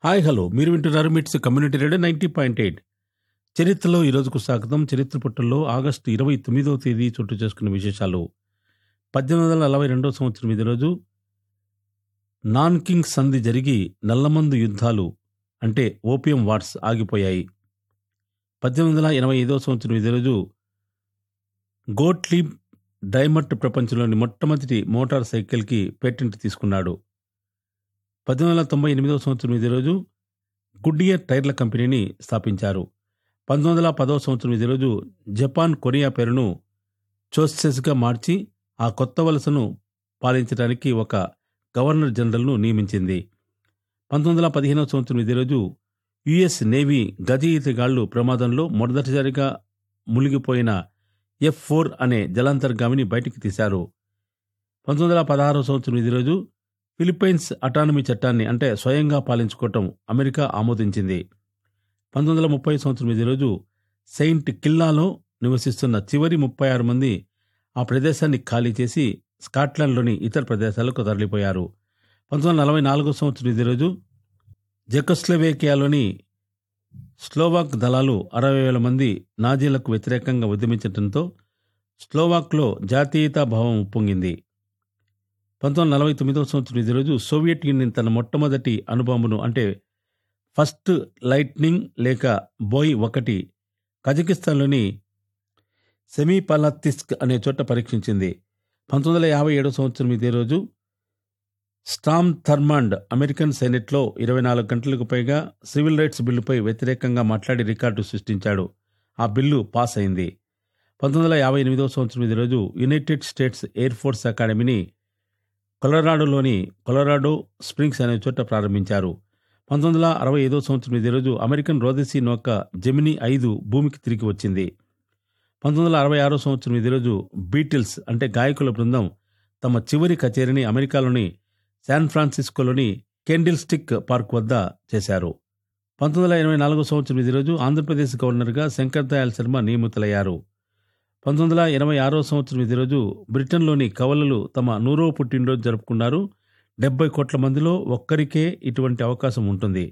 hi hello మీరు వింటున్నారు MITS community radio ninety point eight చరిత్రలో ఈ రోజుకు స్వాగతం చరిత్ర పుట్టల్లో ఆగస్టు ఇరవై తొమ్మిదవ తేదీ చోటు చేసుకున్న విశేషాలు పద్దెనిమిది వందల నలభై రెండవ సంవత్సరం ఇదే రోజు నాన్ కింగ్ సంధి జరిగి నల్లమందు యుద్ధాలు అంటే ఓపియం వార్స్ ఆగిపోయాయి పద్దెనిమిది వందల ఎనభై ఐదవ సంవత్సరం ఇదే రోజు గోట్లీబ్ డైమట్ ప్రపంచంలోని మొట్టమొదటి మోటార్ సైకిల్కి పేటెంట్ తీసుకున్నాడు పద్దెనిమిది వందల తొంభై ఎనిమిదవ సంవత్సరం ఇదే రోజు గుడ్డియర్ టైర్ల కంపెనీని స్థాపించారు పంతొమ్మిది వందల పదవ సంవత్సరం ఇదే రోజు జపాన్ కొరియా పేరును చోస్సెస్గా మార్చి ఆ కొత్త వలసను పాలించడానికి ఒక గవర్నర్ జనరల్ను నియమించింది పంతొమ్మిది వందల పదిహేనవ సంవత్సరం ఇదే రోజు యుఎస్ నేవీ గజ ఈతగాళ్లు ప్రమాదంలో మొదటిసారిగా మునిగిపోయిన ఎఫ్ ఫోర్ అనే జలాంతర్గామిని బయటికి తీశారు పంతొమ్మిది వందల పదహారవ సంవత్సరం ఇదే రోజు ఫిలిప్పైన్స్ అటానమీ చట్టాన్ని అంటే స్వయంగా పాలించుకోవటం అమెరికా ఆమోదించింది పంతొమ్మిది వందల ముప్పై సంవత్సరం ఇదే రోజు సెయింట్ కిల్లాలో నివసిస్తున్న చివరి ముప్పై ఆరు మంది ఆ ప్రదేశాన్ని ఖాళీ చేసి స్కాట్లాండ్లోని ఇతర ప్రదేశాలకు తరలిపోయారు పంతొమ్మిది వందల నలభై నాలుగో సంవత్సరం ఇదే రోజు జెకోస్లోవేకియాలోని స్లోవాక్ దళాలు అరవై వేల మంది నాజీలకు వ్యతిరేకంగా ఉద్యమించడంతో స్లోవాక్లో జాతీయతా భావం ఉప్పొంగింది పంతొమ్మిది వందల నలభై తొమ్మిదవ సంవత్సరం ఇదే రోజు సోవియట్ యూనియన్ తన మొట్టమొదటి అనుబాంబును అంటే ఫస్ట్ లైట్నింగ్ లేక బోయ్ ఒకటి కజకిస్తాన్లోని సెమీపలాతిస్క్ అనే చోట పరీక్షించింది పంతొమ్మిది వందల యాభై ఏడవ సంవత్సరం ఇదే రోజు స్టామ్ థర్మాండ్ అమెరికన్ సెనెట్లో ఇరవై నాలుగు గంటలకు పైగా సివిల్ రైట్స్ బిల్లుపై వ్యతిరేకంగా మాట్లాడి రికార్డు సృష్టించాడు ఆ బిల్లు పాస్ అయింది పంతొమ్మిది వందల యాభై ఎనిమిదవ సంవత్సరం ఇదే రోజు యునైటెడ్ స్టేట్స్ ఎయిర్ ఫోర్స్ అకాడమీని కొలరాడోలోని కొలరాడో స్ప్రింగ్స్ అనే చోట ప్రారంభించారు పంతొమ్మిది వందల అరవై ఐదో సంవత్సరం ఇదే రోజు అమెరికన్ రోదసీ నౌక జెమినీ ఐదు భూమికి తిరిగి వచ్చింది పంతొమ్మిది వందల అరవై ఆరో సంవత్సరం ఇదే రోజు బీటిల్స్ అంటే గాయకుల బృందం తమ చివరి కచేరీని అమెరికాలోని శాన్ ఫ్రాన్సిస్కోలోని కెండిల్ స్టిక్ పార్క్ వద్ద చేశారు పంతొమ్మిది వందల ఎనభై నాలుగో సంవత్సరం ఇదే రోజు ఆంధ్రప్రదేశ్ గవర్నర్గా శంకర్ దయాళ్ శర్మ నియమితులయ్యారు పంతొమ్మిది వందల ఎనభై ఆరో సంవత్సరం ఇదే రోజు బ్రిటన్లోని కవలలు తమ నూరవ పుట్టినరోజు జరుపుకున్నారు డెబ్బై కోట్ల మందిలో ఒక్కరికే ఇటువంటి అవకాశం ఉంటుంది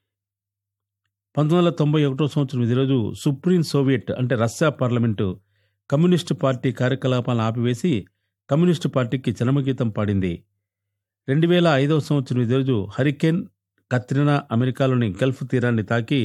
పంతొమ్మిది వందల తొంభై ఒకటో సంవత్సరం ఇదే రోజు సుప్రీం సోవియట్ అంటే రష్యా పార్లమెంటు కమ్యూనిస్టు పార్టీ కార్యకలాపాలను ఆపివేసి కమ్యూనిస్టు పార్టీకి చరమగీతం పాడింది రెండు వేల ఐదవ సంవత్సరం ఇదే రోజు హరికేన్ కత్రినా అమెరికాలోని గల్ఫ్ తీరాన్ని తాకి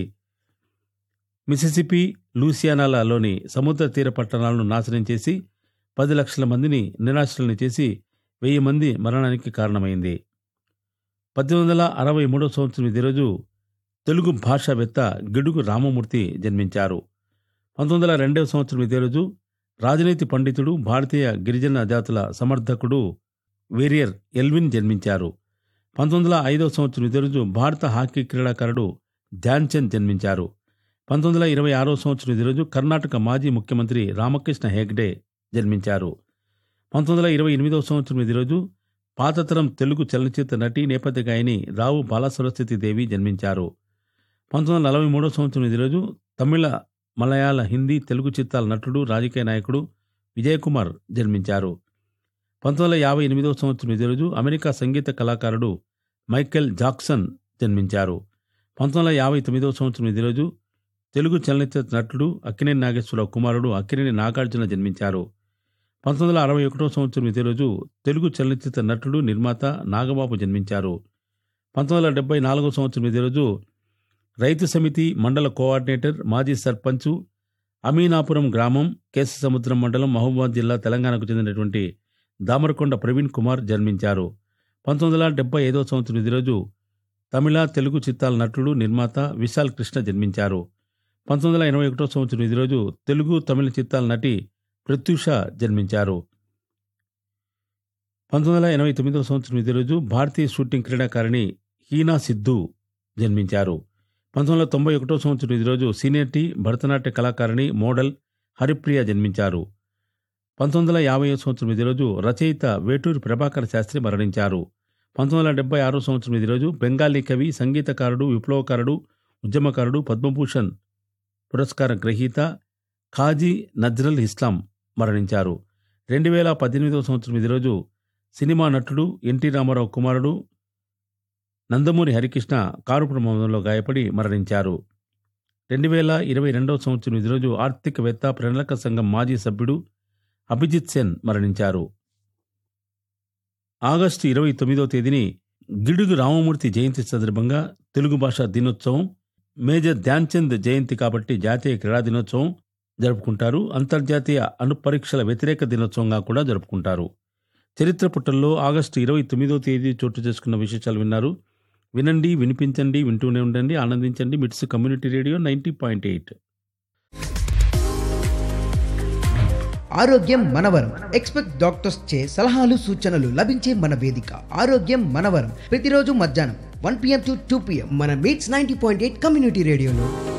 మిసిసిపి లూసియానాలలోని సముద్ర తీర పట్టణాలను నాశనం చేసి పది లక్షల మందిని నిరాశ్రలను చేసి వెయ్యి మంది మరణానికి కారణమైంది పద్దెనిమిది వందల అరవై మూడో సంవత్సరం ఇదే రోజు తెలుగు భాషావేత్త గిడుగు రామమూర్తి జన్మించారు పంతొమ్మిది వందల రెండవ సంవత్సరం ఇదే రోజు రాజనీతి పండితుడు భారతీయ గిరిజన జాతుల సమర్థకుడు వేరియర్ ఎల్విన్ జన్మించారు పంతొమ్మిది వందల ఐదవ సంవత్సరం ఇదే రోజు భారత హాకీ క్రీడాకారుడు ధ్యాన్ చంద్ జన్మించారు పంతొమ్మిది వందల ఇరవై ఆరో సంవత్సరం ఇదే రోజు కర్ణాటక మాజీ ముఖ్యమంత్రి రామకృష్ణ హెగ్డే జన్మించారు పంతొమ్మిది వందల ఇరవై ఎనిమిదవ సంవత్సరం ఇదే రోజు పాతతరం తెలుగు చలనచిత్ర నటి నేపథ్య గాయని రావు బాలసరస్వతి దేవి జన్మించారు పంతొమ్మిది వందల నలభై మూడో సంవత్సరం ఇదే రోజు తమిళ మలయాళ హిందీ తెలుగు చిత్రాల నటుడు రాజకీయ నాయకుడు విజయ్ కుమార్ జన్మించారు పంతొమ్మిది వందల యాభై ఎనిమిదవ సంవత్సరం ఇదే రోజు అమెరికా సంగీత కళాకారుడు మైకేల్ జాక్సన్ జన్మించారు పంతొమ్మిది వందల యాభై తొమ్మిదవ సంవత్సరం ఇదే రోజు తెలుగు చలనచిత్ర నటుడు అక్కినేని నాగేశ్వరరావు కుమారుడు అక్కినేని నాగార్జున జన్మించారు పంతొమ్మిది వందల అరవై ఒకటో సంవత్సరం ఇదే రోజు తెలుగు చలనచిత్ర నటుడు నిర్మాత నాగబాబు జన్మించారు పంతొమ్మిది వందల డెబ్బై నాలుగో సంవత్సరం ఇదే రోజు రైతు సమితి మండల కోఆర్డినేటర్ మాజీ సర్పంచు అమీనాపురం గ్రామం కేశసముద్రం మండలం మహబూబాద్ జిల్లా తెలంగాణకు చెందినటువంటి దామరకొండ ప్రవీణ్ కుమార్ జన్మించారు పంతొమ్మిది వందల డెబ్బై ఐదో సంవత్సరం ఇదే రోజు తమిళ తెలుగు చిత్రాల నటుడు నిర్మాత విశాల్ కృష్ణ జన్మించారు పంతొమ్మిది వందల ఎనభై ఒకటో సంవత్సరం ఇదే రోజు తెలుగు తమిళ చిత్రాల నటి ప్రత్యూష జన్మించారు పంతొమ్మిది వందల ఎనభై తొమ్మిదవ సంవత్సరం ఇదే రోజు భారతీయ షూటింగ్ క్రీడాకారిణి హీనా సిద్ధు జన్మించారు పంతొమ్మిది వందల తొంభై ఒకటో సంవత్సరం ఇదే రోజు సీనియర్టీ భరతనాట్య కళాకారిణి మోడల్ హరిప్రియ జన్మించారు పంతొమ్మిది వందల యాభై సంవత్సరం ఇదే రోజు రచయిత వేటూరి ప్రభాకర శాస్త్రి మరణించారు పంతొమ్మిది వందల డెబ్బై ఆరో సంవత్సరం ఇదే రోజు బెంగాలీ కవి సంగీతకారుడు విప్లవకారుడు ఉద్యమకారుడు పద్మభూషణ్ పురస్కార గ్రహీత ఖాజీ నజ్రల్ ఇస్లాం మరణించారు రెండు వేల పద్దెనిమిదవ సంవత్సరం ఇదే రోజు సినిమా నటుడు ఎన్టీ రామారావు కుమారుడు నందమూరి హరికృష్ణ కారు ప్రమాదంలో గాయపడి మరణించారు రెండు వేల ఇరవై రెండవ సంవత్సరం ఇది రోజు ఆర్థికవేత్త ప్రణాళిక సంఘం మాజీ సభ్యుడు అభిజిత్ సెన్ మరణించారు ఆగస్టు ఇరవై తొమ్మిదవ తేదీని గిడుగు రామమూర్తి జయంతి సందర్భంగా తెలుగు భాషా దినోత్సవం మేజర్ ధ్యాన్చంద్ జయంతి కాబట్టి జాతీయ క్రీడా దినోత్సవం జరుపుకుంటారు అంతర్జాతీయ అణు పరీక్షల వ్యతిరేక దినోత్సవంగా కూడా జరుపుకుంటారు చరిత్ర పుటల్లో ఆగస్టు ఇరవై తొమ్మిదో తేదీ చోటు చేసుకున్న విశేషాలు విన్నారు వినండి వినిపించండి వింటూనే ఉండండి ఆనందించండి MITS community radio ninety point eight ఆరోగ్యం మనవరం ఎక్స్పెక్ట్ డాక్టర్స్ చే సలహాలు సూచనలు లభించే మన వేదిక ఆరోగ్యం మనవరం ప్రతిరోజు మధ్యాహ్నం one PM to two PM మన MITS ninety point eight community రేడియోలో